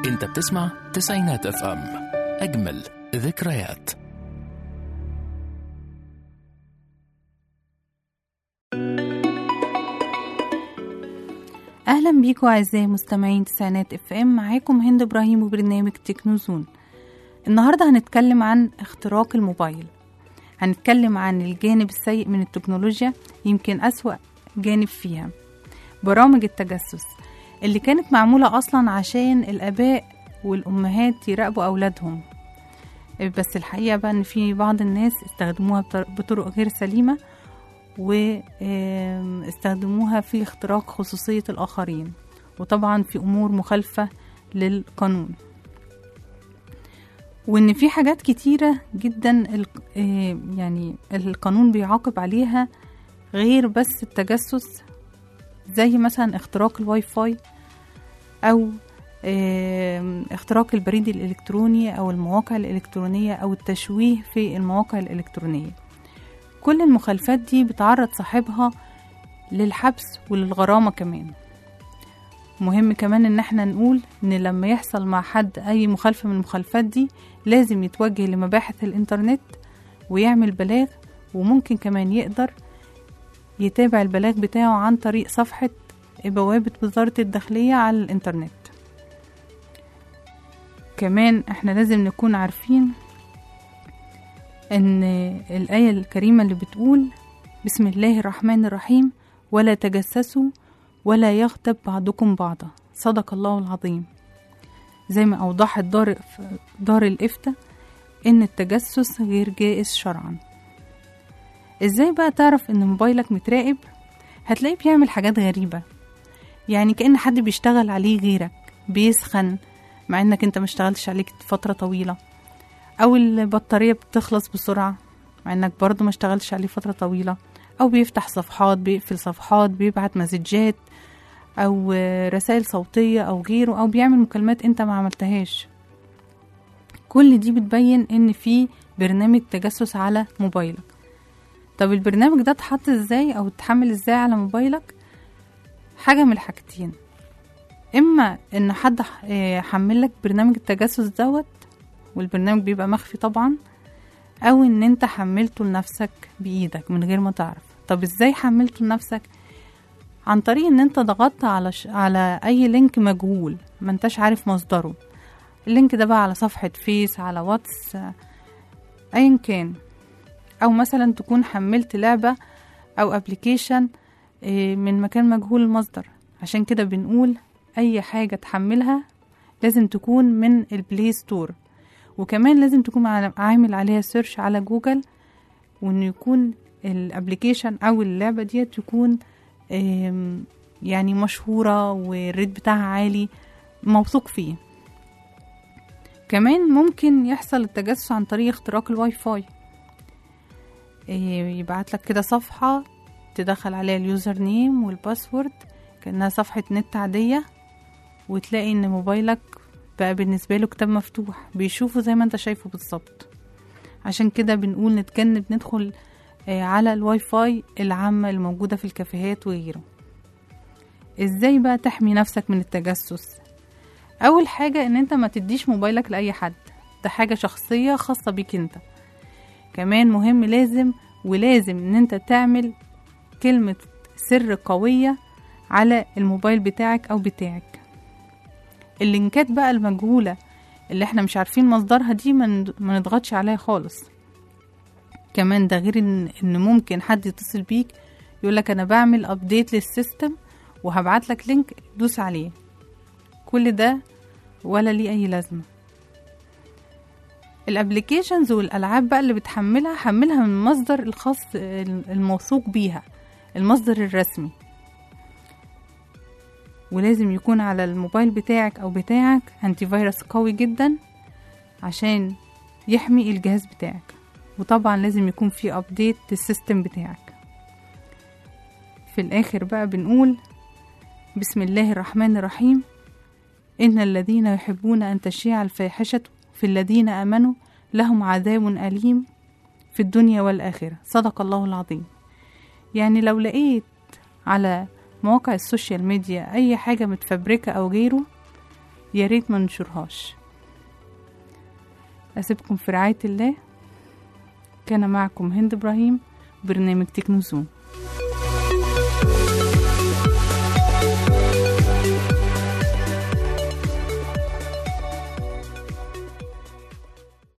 انت بتسمع تسعينات اف ام اجمل ذكريات اهلا بيكم اعزائي مستمعين تسعينات اف ام معاكم هند ابراهيم وبرنامج تكنوزون النهارده هنتكلم عن اختراق الموبايل هنتكلم عن الجانب السيء من التكنولوجيا يمكن اسوا جانب فيها برامج التجسس اللي كانت معموله اصلا عشان الاباء والامهات يراقبوا اولادهم بس الحقيقه بقى ان في بعض الناس استخدموها بطر- بطرق غير سليمه واستخدموها في اختراق خصوصية الآخرين وطبعا في أمور مخالفة للقانون وإن في حاجات كتيرة جدا ال- آه، يعني القانون بيعاقب عليها غير بس التجسس زي مثلا اختراق الواي فاي أو آم، اختراق البريد الإلكتروني أو المواقع الإلكترونية أو التشويه في المواقع الإلكترونية كل المخالفات دي بتعرض صاحبها للحبس وللغرامة كمان مهم كمان ان احنا نقول ان لما يحصل مع حد اي مخالفة من المخالفات دي لازم يتوجه لمباحث الانترنت ويعمل بلاغ وممكن كمان يقدر يتابع البلاغ بتاعه عن طريق صفحة بوابة وزارة الداخلية على الانترنت كمان احنا لازم نكون عارفين ان الآية الكريمة اللي بتقول بسم الله الرحمن الرحيم ولا تجسسوا ولا يغتب بعضكم بعضا صدق الله العظيم زي ما أوضحت دار, دار الإفتاء إن التجسس غير جائز شرعا إزاي بقى تعرف إن موبايلك متراقب هتلاقيه بيعمل حاجات غريبة يعني كأن حد بيشتغل عليه غيرك بيسخن مع إنك أنت مشتغلتش عليك فترة طويلة او البطارية بتخلص بسرعة مع انك برضو ما اشتغلتش عليه فترة طويلة او بيفتح صفحات بيقفل صفحات بيبعت مسجات او رسائل صوتية او غيره او بيعمل مكالمات انت ما عملتهاش كل دي بتبين ان في برنامج تجسس على موبايلك طب البرنامج ده اتحط ازاي او اتحمل ازاي على موبايلك حاجة من الحاجتين اما ان حد ح- آه، حمل لك برنامج التجسس دوت والبرنامج بيبقى مخفي طبعا او ان انت حملته لنفسك بايدك من غير ما تعرف طب ازاي حملته لنفسك عن طريق ان انت ضغطت على ش... على اي لينك مجهول ما انتش عارف مصدره اللينك ده بقى على صفحة فيس على واتس آه، ايا كان او مثلا تكون حملت لعبة او ابلكيشن من مكان مجهول المصدر عشان كده بنقول اي حاجة تحملها لازم تكون من البلاي ستور وكمان لازم تكون عال- عامل عليها سيرش على جوجل وانه يكون الابليكيشن او اللعبة دي تكون آم، يعني مشهورة والريت بتاعها عالي موثوق فيه كمان ممكن يحصل التجسس عن طريق اختراق الواي فاي إيه، يبعت لك كده صفحة تدخل عليها اليوزر نيم والباسورد كأنها صفحة نت عادية وتلاقي ان موبايلك بقى بالنسبة له كتاب مفتوح بيشوفه زي ما انت شايفه بالظبط عشان كده بنقول نتجنب ندخل آه، على الواي فاي العامة الموجودة في الكافيهات وغيره ازاي بقى تحمي نفسك من التجسس اول حاجة ان انت ما تديش موبايلك لأي حد ده حاجة شخصية خاصة بيك انت كمان مهم لازم ولازم ان انت تعمل كلمة سر قوية على الموبايل بتاعك او بتاعك اللينكات بقى المجهولة اللي احنا مش عارفين مصدرها دي ما ند- ما نضغطش عليها خالص كمان ده غير ان, إن ممكن حد يتصل بيك يقولك انا بعمل ابديت للسيستم وهبعت لك لينك دوس عليه كل ده ولا ليه اي لازمه الابليكيشنز والالعاب بقى اللي بتحملها حملها من المصدر الخاص الموثوق بيها المصدر الرسمي ولازم يكون على الموبايل بتاعك او بتاعك انتي فيروس قوي جدا عشان يحمي الجهاز بتاعك وطبعا لازم يكون في ابديت للسيستم بتاعك في الاخر بقى بنقول بسم الله الرحمن الرحيم ان الذين يحبون ان تشيع الفاحشه في الذين امنوا لهم عذاب اليم في الدنيا والاخره صدق الله العظيم يعني لو لقيت على مواقع السوشيال ميديا اي حاجه متفبركه او غيره يا ريت ما ننشرهاش أسيبكم في رعاية الله كان معكم هند إبراهيم برنامج تكنوزون